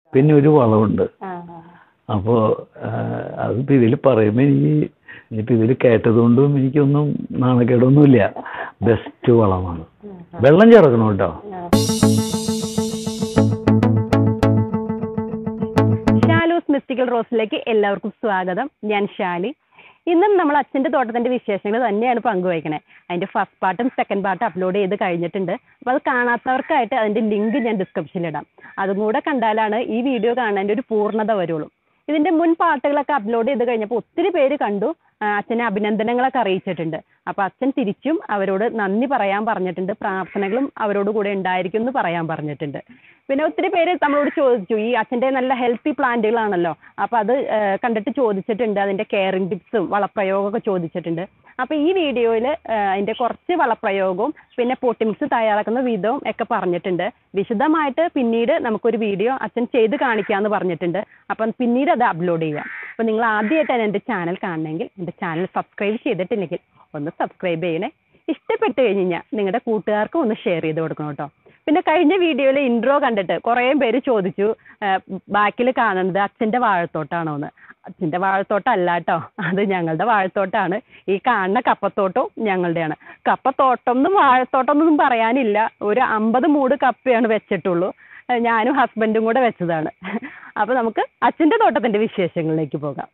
പിന്നെ ഒരു വളമുണ്ട് ആ അപ്പോൾ അതിപ്പോൾ ഇതിൽ പറയുമ്പോൾ എനിക്ക് ഇനിയിപ്പോൾ ഇതിൽ കേട്ടതുകൊണ്ടും എനിക്കൊന്നും നാണക്കേടൊന്നുമില്ല ബെസ്റ്റ് വളമാണ് വെള്ളം ചേർക്കണം കേട്ടോ ഷാലൂസ് മിസ്റ്റിക്കൽ റോസിലേക്ക് എല്ലാവർക്കും സ്വാഗതം ഞാൻ ഷാലി ഇന്നും നമ്മൾ അച്ഛൻ്റെ തോട്ടത്തിൻ്റെ വിശേഷങ്ങൾ തന്നെയാണ് പങ്കുവയ്ക്കണേ അതിൻ്റെ ഫസ്റ്റ് പാർട്ടും സെക്കൻഡ് പാർട്ടും അപ്ലോഡ് ചെയ്ത് കഴിഞ്ഞിട്ടുണ്ട് അപ്പോൾ അത് കാണാത്തവർക്കായിട്ട് അതിൻ്റെ ലിങ്ക് ഞാൻ ഡിസ്ക്രിപ്ഷനിൽ ഇടാം അതും കൂടെ കണ്ടാലാണ് ഈ വീഡിയോ കാണാൻ്റെ ഒരു പൂർണ്ണത വരുള്ളൂ ഇതിൻ്റെ മുൻ പാട്ടുകളൊക്കെ അപ്ലോഡ് ചെയ്ത് കഴിഞ്ഞപ്പോൾ ഒത്തിരി പേര് കണ്ടു ആ, അച്ഛനെ അഭിനന്ദനങ്ങളൊക്കെ അറിയിച്ചിട്ടുണ്ട് അപ്പോൾ അച്ഛൻ തിരിച്ചും അവരോട് നന്ദി പറയാൻ പറഞ്ഞിട്ടുണ്ട് പ്രാർത്ഥനകളും അവരോട് കൂടെ ഉണ്ടായിരിക്കും എന്ന് പറയാൻ പറഞ്ഞിട്ടുണ്ട് പിന്നെ ഒത്തിരി പേര് നമ്മളോട് ചോദിച്ചു ഈ അച്ഛൻ്റെ നല്ല ഹെൽത്തി പ്ലാന്റുകളാണല്ലോ അപ്പോൾ അത് ആ, കണ്ടിട്ട് ചോദിച്ചിട്ടുണ്ട് അതിൻ്റെ കെയറിങ് ടിപ്സും വളപ്രയോഗമൊക്കെ ചോദിച്ചിട്ടുണ്ട് അപ്പോൾ ഈ വീഡിയോയിൽ അതിൻ്റെ കുറച്ച് വളപ്രയോഗവും പിന്നെ പൊട്ടിമിക്സ് തയ്യാറാക്കുന്ന വിധവും ഒക്കെ പറഞ്ഞിട്ടുണ്ട് വിശദമായിട്ട് പിന്നീട് നമുക്കൊരു വീഡിയോ അച്ഛൻ ചെയ്ത് കാണിക്കാമെന്ന് പറഞ്ഞിട്ടുണ്ട് അപ്പം പിന്നീട് അത് അപ്ലോഡ് ചെയ്യാം അപ്പോൾ നിങ്ങൾ ആദ്യമായിട്ടാണ് എൻ്റെ ചാനൽ കാണണമെങ്കിൽ എൻ്റെ ചാനൽ സബ്സ്ക്രൈബ് ചെയ്തിട്ടില്ലെങ്കിൽ ഒന്ന് സബ്സ്ക്രൈബ് ചെയ്യണേ ഇഷ്ടപ്പെട്ട് കഴിഞ്ഞ് കഴിഞ്ഞാൽ നിങ്ങളുടെ കൂട്ടുകാർക്കും ഒന്ന് ഷെയർ ചെയ്ത് കൊടുക്കണം കേട്ടോ പിന്നെ കഴിഞ്ഞ വീഡിയോയിൽ ഇൻട്രോ കണ്ടിട്ട് കുറേ പേര് ചോദിച്ചു ബാക്കിൽ കാണുന്നത് അച്ഛൻ്റെ വാഴത്തോട്ടാണോ എന്ന് അച്ഛൻ്റെ വാഴത്തോട്ടം അല്ല കേട്ടോ അത് ഞങ്ങളുടെ വാഴത്തോട്ടാണ് ഈ കാണുന്ന കപ്പത്തോട്ടവും ഞങ്ങളുടെയാണ് കപ്പത്തോട്ടം എന്നും വാഴത്തോട്ടം എന്നൊന്നും പറയാനില്ല ഒരു അമ്പത് മൂട് കപ്പയാണ് വെച്ചിട്ടുള്ളൂ ഏഹ് ഞാനും ഹസ്ബൻഡും കൂടെ വെച്ചതാണ് അപ്പോൾ നമുക്ക് അച്ഛൻ്റെ തോട്ടത്തിൻ്റെ വിശേഷങ്ങളിലേക്ക് പോകാം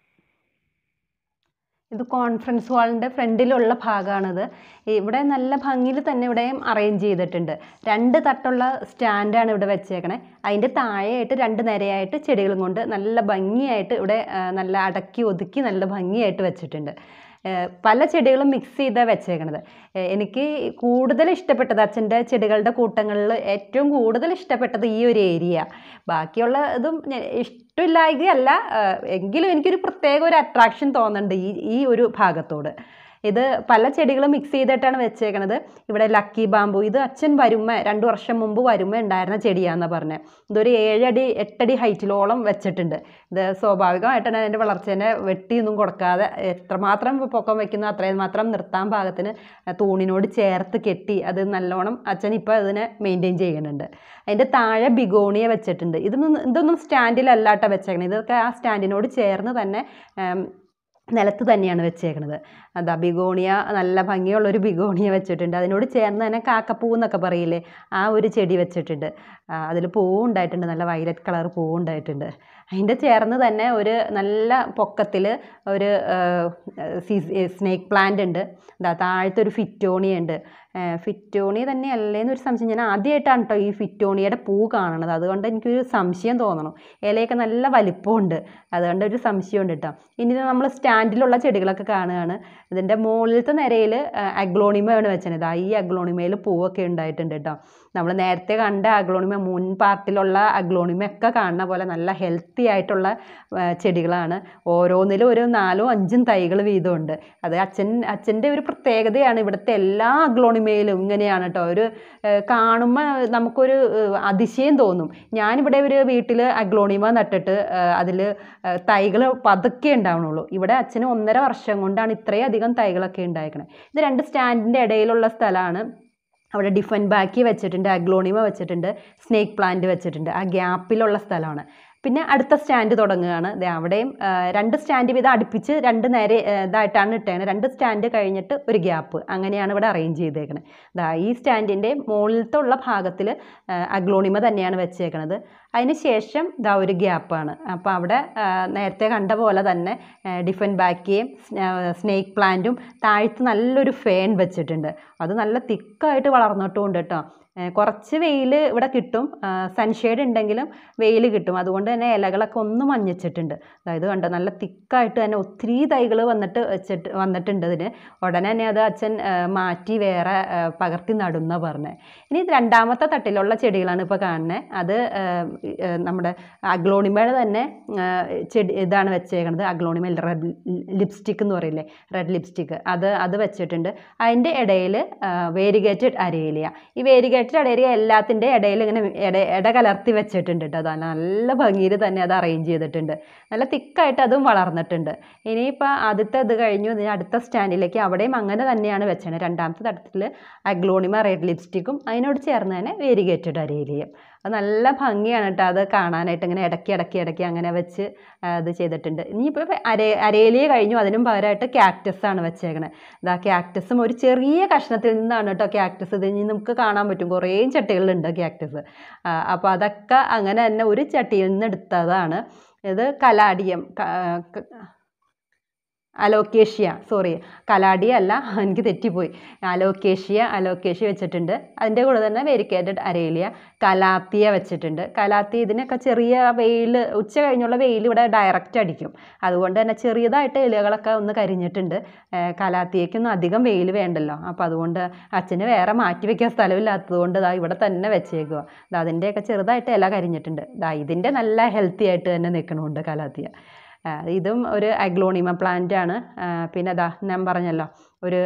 ഇത് കോൺഫറൻസ് ഹാളിൻ്റെ ഫ്രണ്ടിലുള്ള ഭാഗമാണിത് ഇവിടെ നല്ല ഭംഗിയിൽ തന്നെ ഇവിടെയും അറേഞ്ച് ചെയ്തിട്ടുണ്ട് രണ്ട് തട്ടുള്ള സ്റ്റാൻഡാണ് ഇവിടെ വെച്ചേക്കണേ അതിൻ്റെ താഴെയായിട്ട് രണ്ട് നിരയായിട്ട് ചെടികളും കൊണ്ട് നല്ല ഭംഗിയായിട്ട് ഇവിടെ ആ, നല്ല അടക്കി ഒതുക്കി നല്ല ഭംഗിയായിട്ട് വെച്ചിട്ടുണ്ട് ഏഹ് പല ചെടികളും മിക്സ് ചെയ്താണ് വെച്ചേക്കണത് ഏഹ് എനിക്ക് കൂടുതൽ ഇഷ്ടപ്പെട്ടത് അച്ഛൻ്റെ ചെടികളുടെ കൂട്ടങ്ങളിൽ ഏറ്റവും കൂടുതൽ ഇഷ്ടപ്പെട്ടത് ഈ ഒരു ഏരിയ ബാക്കിയുള്ള ഇതും ഞ- ഇഷ്ടമില്ലായകയല്ല ഏഹ് എങ്കിലും എനിക്കൊരു പ്രത്യേക ഒരു അട്രാക്ഷൻ തോന്നുന്നുണ്ട് ഈ ഈ ഒരു ഭാഗത്തോട് ഇത് പല ചെടികളും മിക്സ് ചെയ്തിട്ടാണ് വെച്ചേക്കണത് ഇവിടെ ലക്കി ബാമ്പു ഇത് അച്ഛൻ വരുമ്മ രണ്ട് വർഷം മുമ്പ് വരുമ്മ ഉണ്ടായിരുന്ന ചെടിയാണെന്നാണ് പറഞ്ഞത് ഇതൊരു ഏഴടി എട്ടടി ഹൈറ്റിലോളം വെച്ചിട്ടുണ്ട് ഇത് സ്വാഭാവികമായിട്ടാണ് അതിൻ്റെ വളർച്ചേനെ വെട്ടിയൊന്നും കൊടുക്കാതെ എത്രമാത്രം പൊക്കം വെക്കുന്നു അത്രയും മാത്രം നിർത്താൻ പാകത്തിന് തൂണിനോട് ചേർത്ത് കെട്ടി അത് നല്ലോണം അച്ഛൻ ഇപ്പോൾ അതിനെ മെയിൻറ്റെയിൻ ചെയ്യുന്നുണ്ട് അതിൻ്റെ താഴെ ബിഗോണിയ വെച്ചിട്ടുണ്ട് ഇതൊന്നും ഇതൊന്നും സ്റ്റാൻഡിലല്ലാട്ടോ വെച്ചേക്കണത് ഇതൊക്കെ ആ സ്റ്റാൻഡിനോട് ചേർന്ന് തന്നെ ഉം, നിലത്ത് തന്നെയാണ് വെച്ചേക്കണത് അതാ ബിഗോണിയ നല്ല ഭംഗിയുള്ളൊരു ബിഗോണിയ വെച്ചിട്ടുണ്ട് അതിനോട് ചേർന്ന് തന്നെ കാക്കപ്പൂ എന്നൊക്കെ പറയില്ലേ ആ ഒരു ചെടി വെച്ചിട്ടുണ്ട് അതിൽ പൂവ് ഉണ്ടായിട്ടുണ്ട് നല്ല വയലറ്റ് കളർ പൂവ് ഉണ്ടായിട്ടുണ്ട് അതിൻ്റെ ചേർന്ന് തന്നെ ഒരു നല്ല പൊക്കത്തിൽ ഒരു സ്നേക്ക് പ്ലാന്റ് ഉണ്ട് ദാ താഴത്തെ ഒരു ഫിറ്റോണിയ ഉണ്ട് ഫിറ്റോണി തന്നെ അല്ലേന്ന് ഒരു സംശയം ഞാൻ ആദ്യമായിട്ടാണ് കേട്ടോ ഈ ഫിറ്റോണിയുടെ പൂ കാണണത് അതുകൊണ്ട് എനിക്കൊരു സംശയം തോന്നണം ഇലയൊക്കെ നല്ല വലിപ്പമുണ്ട് അതുകൊണ്ട് ഒരു സംശയമുണ്ട് കേട്ടോ ഇനി നമ്മൾ സ്റ്റാൻഡിലുള്ള ചെടികളൊക്കെ കാണുകയാണ് ഇതിൻ്റെ മുകളിലത്തെ നിരയിൽ അഗ്ലോണിമയാണ് വെച്ചത് ഇതാ ഈ അഗ്ലോണിമയിൽ പൂവൊക്കെ ഉണ്ടായിട്ടുണ്ട് കേട്ടോ നമ്മൾ നേരത്തെ കണ്ട അഗ്ലോണിമ മുൻ പാർട്ടിലുള്ള അഗ്ലോണിമ ഒക്കെ കാണുന്ന പോലെ നല്ല ഹെൽത്തി ആയിട്ടുള്ള ആ, ചെടികളാണ് ഓരോന്നിലും ഒരു നാലോ അഞ്ചും തൈകൾ വീതമുണ്ട് അത് അച്ഛൻ അച്ഛൻ്റെ ഒരു പ്രത്യേകതയാണ് ഇവിടുത്തെ എല്ലാ അഗ്ലോണിമയിലും ഇങ്ങനെയാണ് കേട്ടോ ഒരു കാണുമ്പോൾ നമുക്കൊരു ഏഹ്, അതിശയം തോന്നും ഞാനിവിടെ ഒരു വീട്ടിൽ അഗ്ലോണിമ നട്ടിട്ട് അതിൽ തൈകൾ പതുക്കെ ഉണ്ടാവണുള്ളൂ ഇവിടെ അച്ഛന് ഒന്നര വർഷം കൊണ്ടാണ് ഇത്രയും അധികം തൈകളൊക്കെ ഉണ്ടായിരിക്കണത് ഇത് രണ്ട് സ്റ്റാൻഡിൻ്റെ ഇടയിലുള്ള സ്ഥലമാണ് അവിടെ ഡിഫൻ ബാക്കി വെച്ചിട്ടുണ്ട് അഗ്ലോണിമ വെച്ചിട്ടുണ്ട് സ്നേക്ക് പ്ലാന്റ് വെച്ചിട്ടുണ്ട് ആ ഗ്യാപ്പിലുള്ള സ്ഥലമാണ് പിന്നെ അടുത്ത സ്റ്റാൻഡ് തുടങ്ങുകയാണ് ദേ അവിടെയും ആ, രണ്ട് സ്റ്റാൻഡ് വീതം അടുപ്പിച്ച് രണ്ട് നേരെ ആ, ഇതായിട്ടാണ് ഇട്ടേക്കുന്നത് രണ്ട് സ്റ്റാൻഡ് കഴിഞ്ഞിട്ട് ഒരു ഗ്യാപ്പ് അങ്ങനെയാണ് ഇവിടെ അറേഞ്ച് ചെയ്തേക്കുന്നത് ദാ ഈ സ്റ്റാൻഡിൻ്റെ മുകളിലത്തെ ഉള്ള ഭാഗത്തിൽ അഗ്ലോണിമ തന്നെയാണ് വെച്ചേക്കണത് അതിന് ശേഷം ദാ ഒരു ഗ്യാപ്പാണ് അപ്പോൾ അവിടെ ആ, നേരത്തെ കണ്ട പോലെ തന്നെ ഡിഫൻ ബാക്കിയും സ്നേക്ക് പ്ലാന്റും താഴത്ത് നല്ലൊരു ഫേൺ വെച്ചിട്ടുണ്ട് അത് നല്ല തിക്കായിട്ട് വളർന്നിട്ടുമുണ്ട് കേട്ടോ ഏഹ് കുറച്ച് വെയിൽ ഇവിടെ കിട്ടും സൺഷെയ്ഡ് ഉണ്ടെങ്കിലും വെയിൽ കിട്ടും അതുകൊണ്ട് തന്നെ ഇലകളൊക്കെ ഒന്ന് മഞ്ഞച്ചിട്ടുണ്ട് അതായത് കണ്ടോ നല്ല തിക്കായിട്ട് തന്നെ ഒത്തിരി തൈകൾ വന്നിട്ട് വെച്ചിട്ട് വന്നിട്ടുണ്ട് ഇതിന് ഉടനെ തന്നെ അത് അച്ഛൻ ഏഹ് മാറ്റി വേറെ ഏഹ് പകർത്തി നടുന്ന പറഞ്ഞത് ഇനി രണ്ടാമത്തെ തട്ടിലുള്ള ചെടികളാണ് ഇപ്പോൾ കാണുന്നത് അത് ഏഹ് ഏഹ് നമ്മുടെ അഗ്ലോണിമയുടെ തന്നെ ഏഹ് ചെടി ഇതാണ് വെച്ചേക്കണത് അഗ്ലോണിമ റെഡ് ലിപ്സ്റ്റിക് എന്ന് പറയില്ലേ റെഡ് ലിപ്സ്റ്റിക് അത് അത് വെച്ചിട്ടുണ്ട് അതിൻ്റെ ഇടയിൽ വേരിഗേറ്റഡ് അരേലിയ ഈ വേരിഗേറ്റഡ് അരേലിയ എല്ലാത്തിൻ്റെ ഇടയിൽ ഇങ്ങനെ ഇട ഇട കലർത്തി വെച്ചിട്ടുണ്ട് കേട്ടോ അത് നല്ല ഭംഗിയിൽ തന്നെ അത് അറേഞ്ച് ചെയ്തിട്ടുണ്ട് നല്ല തിക്കായിട്ട് അതും വളർന്നിട്ടുണ്ട് ഇനിയിപ്പോൾ ആദ്യത്തെ ഇത് കഴിഞ്ഞു ഇനി അടുത്ത സ്റ്റാൻഡിലേക്ക് അവിടെയും അങ്ങനെ തന്നെയാണ് വെച്ചത് രണ്ടാമത്തെ തട്ടത്തിൽ അഗ്ലോണിമ റെഡ് ലിപ്സ്റ്റിക്കും അതിനോട് ചേർന്ന് തന്നെ വേരിഗേറ്റഡ് അരേലിയം അത് നല്ല ഭംഗിയാണ് കേട്ടോ അത് കാണാനായിട്ട് ഇങ്ങനെ ഇടയ്ക്ക് ഇടയ്ക്ക് ഇടയ്ക്ക് അങ്ങനെ വെച്ച് ആ, ഇത് ചെയ്തിട്ടുണ്ട് ഇനിയിപ്പോൾ അരേ അരേലിയ കഴിഞ്ഞു അതിനും പകരമായിട്ട് ക്യാക്ടസ് ആണ് വെച്ചേക്കണത് ഇതാ ക്യാക്ടസും ഒരു ചെറിയ കഷ്ണത്തിൽ നിന്നാണ് കേട്ടോ ക്യാക്ടസ് ഇത് ഇനി നമുക്ക് കാണാൻ പറ്റും കുറേ ചട്ടികളിലുണ്ട് ക്യാക്ടസ് അപ്പോൾ അതൊക്കെ അങ്ങനെ തന്നെ ഒരു ചട്ടിയിൽ നിന്ന് എടുത്തതാണ് ഇത് കലാഡിയം ക- ക- അലോക്കേഷ്യ സോറി കലാഡിയ അല്ല എനിക്ക് തെറ്റിപ്പോയി അലോക്കേഷ്യ അലോക്കേഷ്യ വെച്ചിട്ടുണ്ട് അതിൻ്റെ കൂടെ തന്നെ വെരിക്കേറ്റഡ് അരേലിയ കലാത്തിയ വെച്ചിട്ടുണ്ട് കലാത്തിയ ഇതിനൊക്കെ ചെറിയ വെയിൽ ഉച്ച കഴിഞ്ഞുള്ള വെയിൽ ഇവിടെ ഡയറക്റ്റ് അടിക്കും അതുകൊണ്ട് തന്നെ ചെറിയതായിട്ട് ഇലകളൊക്കെ ഒന്ന് കരിഞ്ഞിട്ടുണ്ട് ഏഹ് കലാത്തിയയ്ക്കൊന്നും അധികം വെയിൽ വേണ്ടല്ലോ അപ്പോൾ അതുകൊണ്ട് അച്ഛന് വേറെ മാറ്റി വെക്കാൻ സ്ഥലമില്ലാത്തത് കൊണ്ട് ദാ ഇവിടെ തന്നെ വെച്ചേക്കുക ദാ അതിൻ്റെയൊക്കെ ചെറുതായിട്ട് ഇല കരിഞ്ഞിട്ടുണ്ട് ദാ ഇതിൻ്റെ നല്ല ഹെൽത്തി ആയിട്ട് തന്നെ നിൽക്കണമുണ്ട് കലാത്തിയ ആ, ഇതും ഒരു അഗ്ലോണിമ പ്ലാന്റ് ആണ് ആ, പിന്നെ അതാ ഞാൻ പറഞ്ഞല്ലോ ഒരു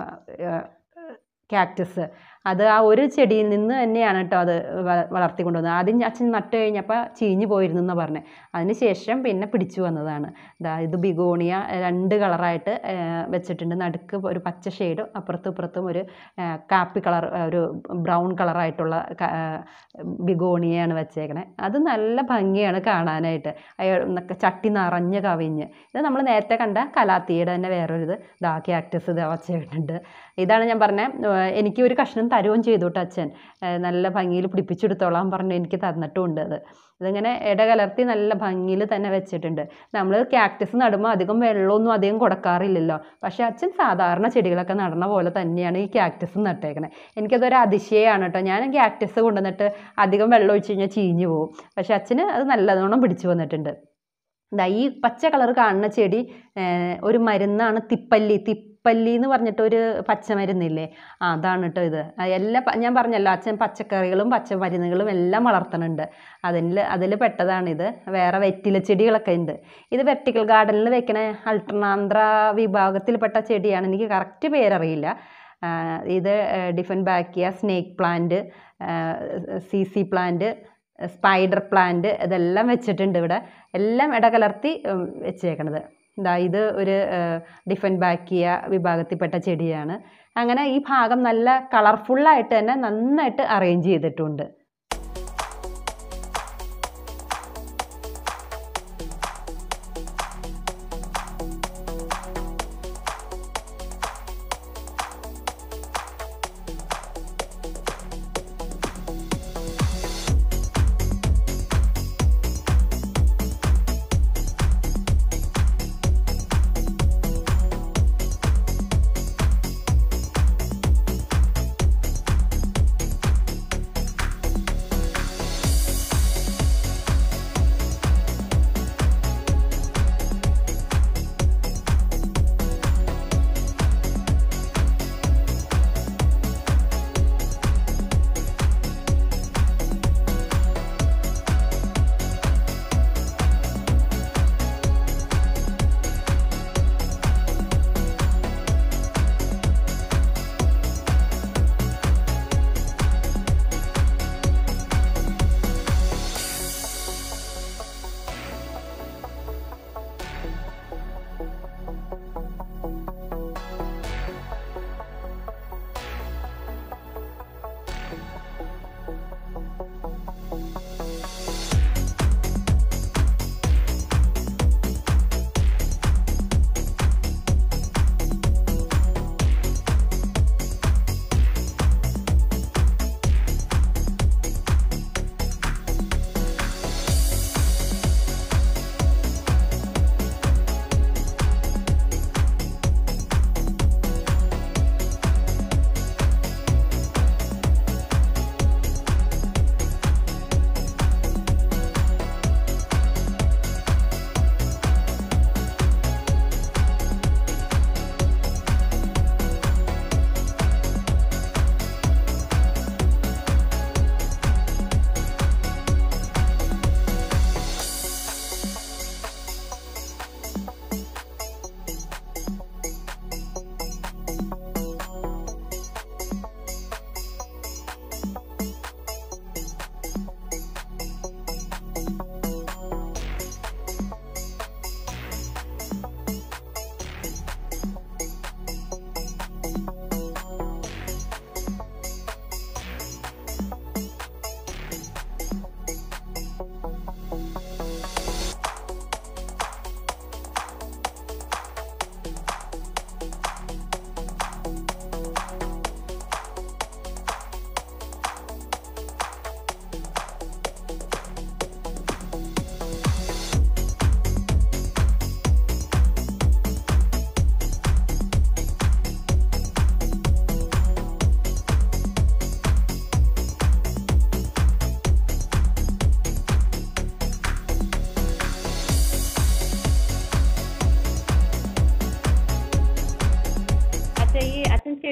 ക്യാക്ടസ് അത് ആ ഒരു ചെടിയിൽ നിന്ന് തന്നെയാണ് കേട്ടോ അത് വ- വളർത്തിക്കൊണ്ടുവന്നത് ആദ്യം അച്ഛൻ നട്ട് കഴിഞ്ഞപ്പോൾ ചീഞ്ഞു പോയിരുന്നു എന്നാണ് പറഞ്ഞത് അതിന് ശേഷം പിന്നെ പിടിച്ചു വന്നതാണ് ദാ ഇത് ബിഗോണിയ രണ്ട് കളറായിട്ട് വെച്ചിട്ടുണ്ട് നടുക്ക് ഒരു പച്ച ഷെയ്ഡും അപ്പുറത്തും ഇപ്പുറത്തും ഒരു ആ, കാപ്പി കളർ ഒരു ബ്രൗൺ കളറായിട്ടുള്ള ബിഗോണിയാണ് വെച്ചേക്കണേ അത് നല്ല ഭംഗിയാണ് കാണാനായിട്ട് അയ- എന്നൊക്കെ ചട്ടി നിറഞ്ഞ് കവിഞ്ഞ് ഇത് നമ്മൾ നേരത്തെ കണ്ട കലാത്തിയുടെ തന്നെ വേറൊരു ഇത് ദാ ക്യാക്ടസ് ഇത് വച്ചിട്ടുണ്ട് ഇതാണ് ഞാൻ പറഞ്ഞത് എനിക്ക് ഒരു കഷ്ണം തരുകയും ചെയ്തു കേട്ടോ അച്ഛൻ ഏഹ് നല്ല ഭംഗിയിൽ പിടിപ്പിച്ചെടുത്തോളാൻ പറഞ്ഞു എനിക്ക് തന്നിട്ടുമുണ്ട് അത് ഇതിങ്ങനെ ഇടകലർത്തി നല്ല ഭംഗിയിൽ തന്നെ വെച്ചിട്ടുണ്ട് നമ്മൾ ക്യാക്ടസ് നടുമ്പോൾ അധികം വെള്ളമൊന്നും അധികം കൊടുക്കാറില്ലല്ലോ പക്ഷേ അച്ഛൻ സാധാരണ ചെടികളൊക്കെ നടണ പോലെ തന്നെയാണ് ഈ ക്യാക്ടസ് നട്ടേക്കണേ എനിക്കതൊരു അതിശയമാണ് കേട്ടോ ഞാൻ ക്യാക്ടസ് കൊണ്ടുവന്നിട്ട് അധികം വെള്ളം ഒഴിച്ച് കഴിഞ്ഞാൽ ചീഞ്ഞു പോകും പക്ഷേ അച്ഛന് അത് നല്ലതോണം പിടിച്ചു വന്നിട്ടുണ്ട് ദാ ഈ പച്ച കളർ കാണുന്ന ചെടി ഏഹ്, ഒരു മരുന്നാണ് തിപ്പല്ലി തിപ്പല്ലി എന്ന് പറഞ്ഞിട്ട് ഒരു പച്ചമരുന്നില്ലേ ആ അതാണ് കേട്ടോ ഇത് ആ എല്ലാ പ- ഞാൻ പറഞ്ഞല്ലോ അച്ഛൻ പച്ചക്കറികളും പച്ചമരുന്നുകളും എല്ലാം വളർത്തുന്നുണ്ട് അതിൽ അതിൽ പെട്ടതാണിത് വേറെ വെറ്റില ചെടികളൊക്കെ ഉണ്ട് ഇത് വെർട്ടിക്കൽ ഗാർഡനിൽ വെക്കണ അൾട്ടർനാന്ധ്ര വിഭാഗത്തിൽപ്പെട്ട ചെടിയാണ് എനിക്ക് കറക്റ്റ് പേരറിയില്ല ആ, ഇത് dieffenbachia snake plant Z Z plant spider plant ഇതെല്ലാം വെച്ചിട്ടുണ്ട് ഇവിടെ എല്ലാം ഇടകലർത്തി ഉം, വെച്ചേക്കണത് ഇതാ ഇത് ഒരു ഡിഫൻ ബാക്കിയ വിഭാഗത്തിൽപ്പെട്ട ചെടിയാണ് അങ്ങനെ ഈ ഭാഗം നല്ല കളർഫുള്ളായിട്ട് തന്നെ നന്നായിട്ട് അറേഞ്ച് ചെയ്തിട്ടുണ്ട്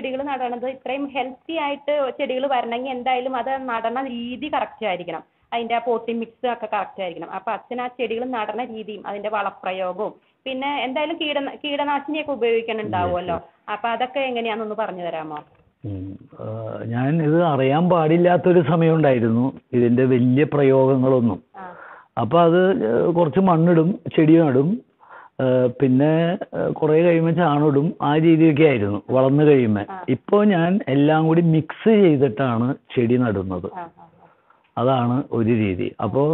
ചെടികൾ നടണത് ഇത്രയും ഹെൽത്തി ആയിട്ട് ചെടികൾ വരണമെങ്കിൽ എന്തായാലും അത് നടണ രീതി കറക്റ്റ് ആയിരിക്കണം അതിന്റെ ആ പോട്ടി മിക്സ് ഒക്കെ കറക്റ്റ് ആയിരിക്കണം അപ്പൊ അച്ഛൻ ആ ചെടികൾ നടണ രീതിയും അതിന്റെ വളപ്രയോഗവും പിന്നെ എന്തായാലും കീട കീടനാശിനിയൊക്കെ ഉപയോഗിക്കണുണ്ടാവുമല്ലോ അപ്പൊ അതൊക്കെ എങ്ങനെയാണെന്നൊന്ന് പറഞ്ഞു തരാമോ ഉം. ആ, ഞാൻ ഇത് അറിയാൻ പാടില്ലാത്തൊരു സമയം ഉണ്ടായിരുന്നു ഇതിന്റെ വലിയ പ്രയോഗങ്ങളൊന്നും ആ അപ്പൊ അത് ഏഹ് കുറച്ച് മണ്ണിടും ചെടി നടും ഏഹ് പിന്നെ ഏഹ് കുറേ കഴിയുമ്പോൾ ചാണിടും ആ രീതിയൊക്കെ ആയിരുന്നു വളർന്നു കഴിയുമ്പോൾ ഇപ്പോൾ ഞാൻ എല്ലാം കൂടി മിക്സ് ചെയ്തിട്ടാണ് ചെടി നടുന്നത് ആ ആ അതാണ് ഒരു രീതി അപ്പോൾ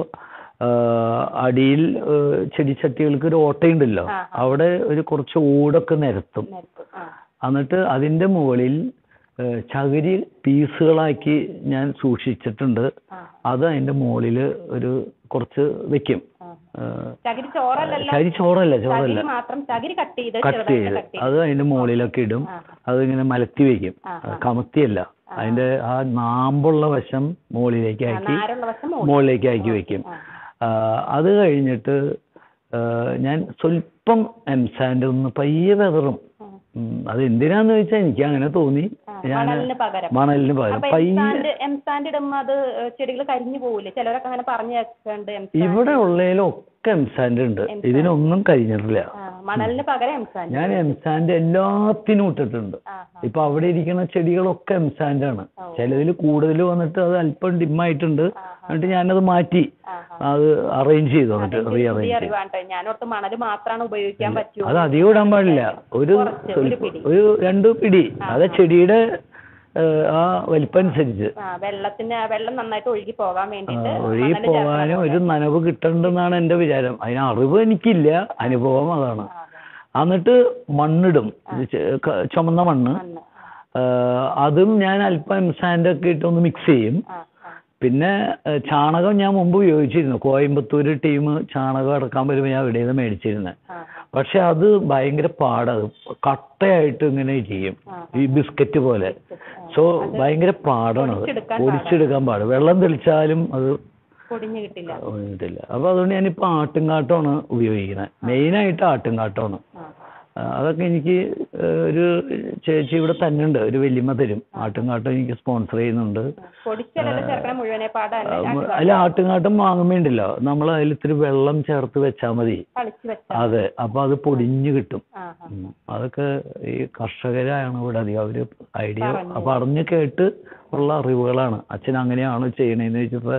അടിയിൽ ഏഹ് ചെടിച്ചട്ടികൾക്ക് ഒരു ഓട്ടയുണ്ടല്ലോ ആ, അവിടെ ഒരു കുറച്ച് ഓടൊക്കെ നിരത്തും നിരത്ത് ആ എന്നിട്ട് അതിൻ്റെ മുകളിൽ ഏഹ് ചകിരി പീസുകളാക്കി ഞാൻ സൂക്ഷിച്ചിട്ടുണ്ട് ആ അത് അതിൻ്റെ മുകളിൽ ഒരു കുറച്ച് വെക്കും ആ ഏഹ് ചകിരി ചോറല്ലല്ലോ ചകിരി ചോറല്ല ചോറല്ല ചകിരി മാത്രം ചകിരി കട്ട് ചെയ്ത് കട്ട് ചെറുതായിട്ട് ചെയ്ത് കട്ട് ചെയ്ത് അത് അതിൻ്റെ മുകളിലൊക്കെ ഇടും ആ അതിങ്ങനെ മലത്തി വെക്കും ആ, അത് കമത്തിയല്ല അതിൻ്റെ ആ നാമ്പുള്ള വശം മുകളിലേക്ക് ആ, ആക്കി നാരുള്ള വശം മുകളിൽ. മുകളിലേക്ക് ആക്കി വെക്കും ആ. ആ, അത് കഴിഞ്ഞിട്ട് ആ, ഞാൻ സ്വല്പം എംസാൻഡ് ഒന്ന് പയ്യെ വെതറും ആ. ഉം, അത് എന്തിനാന്ന് ചോദിച്ചാൽ എനിക്ക് അങ്ങനെ തോന്നി ആ, ഞാൻ മണലിന് പകരം മണലിന് പകരം അപ്പൊ പയ്യെ എംസാൻഡ് എംസാൻഡ് ഇടുമ്പോ അത് ചെടികൾ കരിഞ്ഞു പോകില്ലേ ചിലരൊക്കെ അങ്ങനെ പറഞ്ഞു കേൾക്കുന്നുണ്ട് എംസാൻഡ് ഇവിടെ ഉള്ളതിലൊക്കെ എംസാൻഡ് ഉണ്ട് ഇതിനൊന്നും കഴിഞ്ഞിട്ടില്ല ആ, മണലിന് പകരം എംസാൻഡ് ഞാൻ എംസാൻഡ് എല്ലാത്തിനും ഇട്ടിട്ടുണ്ട് ആ ഇപ്പൊ അവിടെ ഇരിക്കുന്ന ചെടികളൊക്കെ എംസാൻഡ് ആണ് ചിലതിൽ കൂടുതൽ വന്നിട്ട് അത് അല്പം ഡിമ്മായിട്ടുണ്ട് എന്നിട്ട് ഞാനത് മാറ്റി ആ അത് അറേഞ്ച് ചെയ്തു എന്നിട്ട് റീ അറേഞ്ച് പുതിയ അറിവാണ് ഞാനോർത്ത് മണല് മാത്രമാണ് ഉപയോഗിക്കാൻ പറ്റൂ അത് അധികം ഇടാൻ പാടില്ല ഒരു കുറച്ച്, ഒരു പിടി. ഒരു രണ്ട് പിടി അത് ചെടിയുടെ ഏഹ്, ആ വലിപ്പം അനുസരിച്ച് ആ വെള്ളത്തിന് ആ വെള്ളം നന്നായിട്ട് ഒഴുകി പോകാൻ വേണ്ടിയിട്ട് ഒഴുകി മണല് ചേർക്കണം. പോകാനും ഒരു നനവ് കിട്ടണ്ടെന്നാണ് എൻ്റെ വിചാരം അതിന് അറിവ് എനിക്കില്ല അനുഭവം അതാണ് ആ, എന്നിട്ട് മണ്ണിടും ഇത് ചെ- ക- ചുമന്ന മണ്ണ് മണ്ണ്. ഏഹ്, അതും ഞാൻ അല്പം സാൻഡൊക്കെ ഇട്ടൊന്ന് മിക്സ് ചെയ്യും ആ, ആ, പിന്നെ ഏഹ്, ചാണകം ഞാൻ മുമ്പ് ഉപയോഗിച്ചിരുന്നു കോയമ്പത്തൂർ ടീം ചാണകം ഇറക്കാൻ വരുമ്പോൾ ഞാൻ ഇവിടെ നിന്ന് മേടിച്ചിരുന്നത് ആ, പക്ഷെ അത് ഭയങ്കര പാടത് കട്ടയായിട്ട് ഇങ്ങനെ ചെയ്യും ഈ ബിസ്ക്കറ്റ് പോലെ സോ ഭയങ്കര പാടാണ് അത് പൊടിച്ചെടുക്കാൻ പൊടിച്ചെടുക്കാൻ പാട് വെള്ളം തെളിച്ചാലും അത് പൊടിഞ്ഞു കിട്ടില്ല ഒഴുകിട്ടില്ല അപ്പോൾ അതുകൊണ്ട് ഞാനിപ്പോൾ ആട്ടുംകാട്ടമാണ് ഉപയോഗിക്കുന്നത് മെയിനായിട്ട് ആട്ടുംകാട്ടമാണ് ആ, ആ, അതൊക്കെ എനിക്ക് ഏഹ്, ഒരു ചേച്ചി ഇവിടെ തന്നെ ഉണ്ട് ഒരു വല്യമ്മ തരും ആട്ടുംകാട്ടം എനിക്ക് സ്പോൺസർ ചെയ്യുന്നുണ്ട് പൊടിച്ചലൊക്കെ ചേർക്കണം മുഴുവനെ പാടല്ല അതിൽ ആട്ടുംകാട്ടം വാങ്ങുമ്പോണ്ടല്ലോ നമ്മൾ അതിൽ ഇത്തിരി വെള്ളം ചേർത്ത് വെച്ചാൽ മതി കളിച്ച് വെച്ച അതെ അപ്പോൾ അത് പൊടിഞ്ഞു കിട്ടും ആ ആ ഉം. അതൊക്കെ ഈ കർഷകരാണ് ഇവിടെ അധികം അവര് ഐഡിയ പറഞ്ഞു കേട്ട് ഉള്ള അറിവുകളാണ് അച്ഛൻ അങ്ങനെയാണ് ചെയ്യണേന്ന് വെച്ചപ്പോ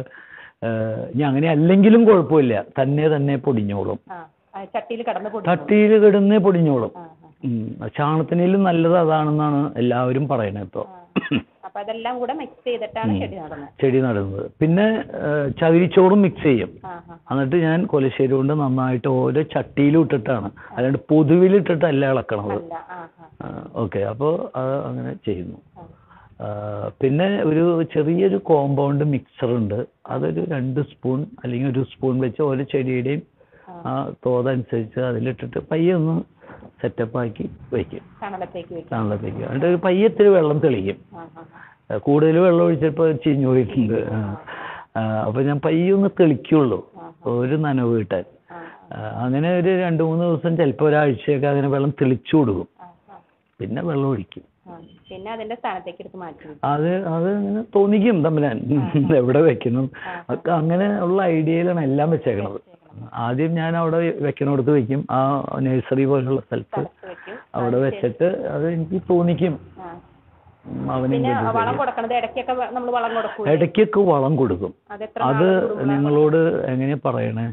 ഇനി അങ്ങനെ അല്ലെങ്കിലും കുഴപ്പമില്ല തന്നെ തന്നെ പൊടിഞ്ഞോളും ആ ചട്ടിയിൽ കടന്ന് പൊടി തട്ടിയിൽ കിടന്നേ പൊടിഞ്ഞോളും ആ ആ ഉം. ചാണകത്തിനേലും നല്ലത് അതാണെന്നാണ് എല്ലാവരും പറയണത് ഇപ്പോൾ അപ്പൊ അതെല്ലാം കൂടെ മിക്സ് ചെയ്തിട്ടാണ് ചെടി നടുന്നത് ചെടി നടുന്നത് പിന്നെ ഏഹ്, ചകിരിച്ചോറും മിക്സ് ചെയ്യും ആ ആ എന്നിട്ട് ഞാൻ കൊലശ്ശേരി കൊണ്ട് നന്നായിട്ട് ഓരോ ചട്ടിയിലും ഇട്ടിട്ടാണ് അല്ലാണ്ട് പൊതുവിലിട്ടിട്ടല്ല ഇളക്കണത് അല്ല ആ ആ ഓക്കെ അപ്പോൾ അത് അങ്ങനെ ചെയ്യുന്നു ആ. ആ, പിന്നെ ഒരു ചെറിയൊരു കോമ്പൗണ്ട് മിക്സർ ഉണ്ട് അതൊരു രണ്ട് സ്പൂൺ അല്ലെങ്കിൽ ഒരു സ്പൂൺ വെച്ച് ഓരോ ചെടിയുടെയും ആ തോതനുസരിച്ച് അതിലിട്ടിട്ട് പയ്യെ ഒന്ന് സെറ്റപ്പ് ആക്കി വയ്ക്കും കണലത്തേക്ക് വെക്കും തണലത്തേക്ക് എന്നിട്ട് ഒരു പയ്യെ ഇത്തിരി വെള്ളം തെളിക്കും ആ ആ ആ, കൂടുതൽ വെള്ളം ഒഴിച്ചപ്പോൾ ചീഞ്ഞു പോയിട്ടുണ്ട് ആ. ആ, അപ്പോൾ ഞാൻ പയ്യെ ഒന്ന് തെളിക്കുള്ളൂ ഒരു നനവ് കിട്ടാൻ ആ ആ, അങ്ങനെ ഒരു രണ്ട് മൂന്ന് ദിവസം ചിലപ്പോൾ ഒരാഴ്ചയൊക്കെ അങ്ങനെ വെള്ളം തെളിച്ചു കൊടുക്കും ആ ആ പിന്നെ വെള്ളം ഒഴിക്കും ആ. പിന്നെ അതിന്റെ സ്ഥാനത്തേക്ക് എടുത്ത് മാറ്റി വെക്കും. അത് അത് ഇങ്ങനെ തോന്നിക്കും തമ്മിലാൻ എവിടെ വെക്കണം ഒക്കെ അങ്ങനെ ഉള്ള ഐഡിയയിലാണ് എല്ലാം വെച്ചേക്കണത് ആദ്യം ഞാൻ അവിടെ വെക്കണോടത്ത് വെക്കും ആ നഴ്സറി പോലുള്ള സ്ഥലത്ത് സ്ഥലത്ത് വെക്കും അവിടെ വെച്ചിട്ട് അത് എനിക്ക് തോന്നിക്കും ആ ഉം, അവനെ പിന്നെ വളം കൊടുക്കണത് ഇടയ്ക്കൊക്കെ നമ്മൾ വളം കൊടുക്കും ഇടയ്ക്കൊക്കെ വളം കൊടുക്കും അത് എത്ര അത് നിങ്ങളോട് എങ്ങനെ പറയണേ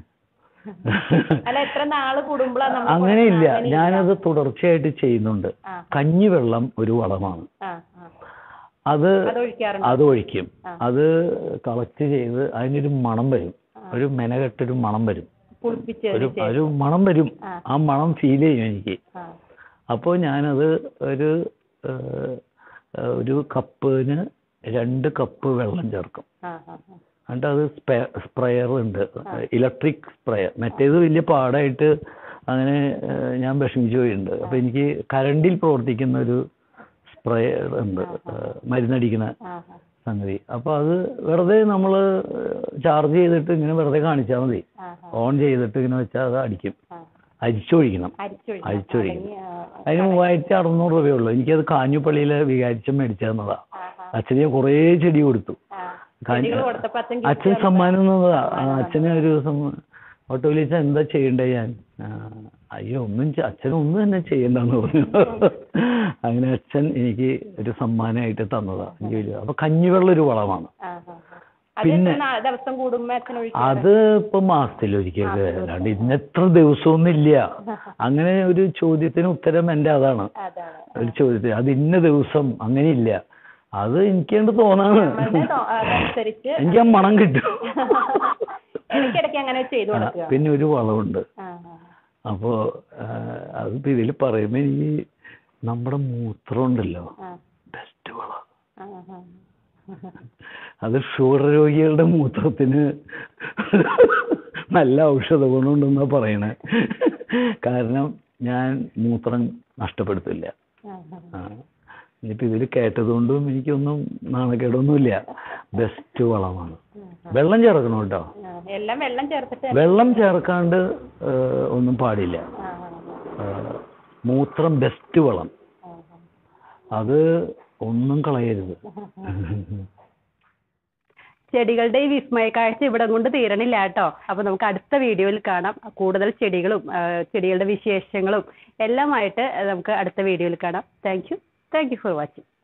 അല്ല എത്ര നാള് കൂടുമ്പോഴാണ് നമ്മൾ അങ്ങനെയില്ല ഞാനത് തുടർച്ചയായിട്ട് ചെയ്യുന്നുണ്ട് ആ. കഞ്ഞിവെള്ളം ഒരു വളമാണ് ആ ആ അത് അത് ഒഴിക്കാറുണ്ട് അത് ഒഴിക്കും അത് കളക്ട് ചെയ്ത് അതിനൊരു മണം വരും ഒരു മെനകെട്ടൊരു മണം വരും പുളിപ്പിച്ച് ഒരു ഒരു മണം വരും ആ. ആ മണം ഫീൽ ചെയ്യും എനിക്ക് ആ അപ്പോൾ ഞാനത് ഒരു ഏഹ്, ഏഹ്, ഒരു കപ്പിന് രണ്ട് കപ്പ് വെള്ളം ചേർക്കും ആ ആ ആ. എന്നിട്ട് അത് സ്പ്രെയർ ഉണ്ട് ഇലക്ട്രിക് സ്പ്രെയർ മറ്റേത് വലിയ പാടായിട്ട് അങ്ങനെ ഏഹ്, ഞാൻ വിഷമിച്ചു പോയിട്ടുണ്ട് അപ്പോൾ എനിക്ക് കറണ്ടിൽ പ്രവർത്തിക്കുന്ന ഒരു സ്പ്രെയർ ഉണ്ട് ഏഹ്, മരുന്നടിക്കുന്ന ആ ആ സംഗതി അപ്പോൾ അത് വെറുതെ നമ്മൾ ചാർജ് ചെയ്തിട്ട് ഇങ്ങനെ വെറുതെ കാണിച്ചാൽ മതി ആ ഓൺ ചെയ്തിട്ട് ഇങ്ങനെ വെച്ചാൽ അത് അടിക്കും ആ അരിച്ചൊഴിക്കണം അരിച്ചൊഴിക്കണം. അരിച്ചൊഴിക്കണം. അല്ലെങ്കിൽ, ആ, അതിന് മൂവായിരത്തി അറുന്നൂറ് രൂപയുള്ളൂ എനിക്കത് കാഞ്ഞുപള്ളിയിലെ വികാരിച്ചം മേടിച്ചു തന്നതാ ആ, ആ, അച്ഛന് ഞാൻ കുറേ ചെടി കൊടുത്തു ആ. കാഞ്ഞ- ചെടികൾ കൊടുത്തപ്പോ അച്ഛൻ gift അച്ഛൻ തന്നതാ. സമ്മാനം തന്നതാ ആ, അച്ഛന് ഒരു ദിവസം ഓട്ടോ വിളിച്ച എന്താ ചെയ്യണ്ടേ ഞാൻ ആ, അയ്യോ ഒന്നും ചെ- അച്ഛൻ ഒന്നും തന്നെ ചെയ്യണ്ടെന്ന് പറഞ്ഞു അങ്ങനെ അച്ഛൻ എനിക്ക് ഒരു സമ്മാനമായിട്ട് തന്നതാ എനിക്ക് വലിയ അപ്പൊ കഞ്ഞിവെള്ളം ഒരു വളമാണ് ആ, ആ, ആ. അത് പിന്നെ- എത്ര നാ- ദിവസം കൂടുമ്പോ അച്ഛൻ ഒഴിക്കും അത് ഇപ്പൊ മാസത്തിലൊരിക്കൽ അല്ലാണ്ട് ഇന്നെത്ര ദിവസമൊന്നും ഇല്ല അങ്ങനെ ഒരു ചോദ്യത്തിന് ഉത്തരം എൻ്റെ അതാണ് അതാണ് ഒരു ചോദ്യത്തിന് അത് ഇന്ന ദിവസം അങ്ങനെയില്ല അത് എനിക്കണ്ട് തോന്നാണ് നമ്മളുടെ തോ- അതനുസരിച്ച് എനിക്ക് ആ മണം കിട്ടും ഇടയ്ക്കിടയ്ക്ക് അങ്ങനെ ചെയ്തു ആ, കൊടുക്കുക പിന്നെ ഒരു വളമുണ്ട് ആ, അപ്പോ അതിപ്പോ ഇതിൽ പറയുമ്പോ എനിക്ക് നമ്മുടെ മൂത്രം ഉണ്ടല്ലോ ആ, ബെസ്റ്റ് വളം ആ, ആ, ആ. അത് ഷുഗർ രോഗികളുടെ മൂത്രത്തിന് നല്ല ഔഷധ ഗുണമുണ്ടെന്നാ പറയണേ കാരണം ഞാൻ മൂത്രം നഷ്ടപ്പെടുത്തില്ല ആ, ആ. ആ. ഇനിയിപ്പോ ഇതിൽ കേട്ടതുകൊണ്ടും എനിക്കൊന്നും നാണക്കേടൊന്നുമില്ല ബെസ്റ്റ് വളമാണ് വെള്ളം ചേർക്കണം കേട്ടോ ആ, എല്ലാം വെള്ളം ചേർത്തിട്ട് വെള്ളം ചേർക്കാണ്ട് ഏ, ഒന്നും പാടില്ല ആ, ആ, ഏ, മൂത്രം ബെസ്റ്റ് വളം ആ, അത് ഒന്നും കളയരുത് ചെടികളുടെ ഈ വിസ്മയ കാഴ്ച ഇവിടെ കൊണ്ട് തീരണില്ല കേട്ടോ അപ്പൊ നമുക്ക് അടുത്ത വീഡിയോയിൽ കാണാം കൂടുതൽ ചെടികളും ആ, ചെടികളുടെ വിശേഷങ്ങളും എല്ലാമായിട്ട് നമുക്ക് അടുത്ത വീഡിയോയിൽ കാണാം thank you thank you for watching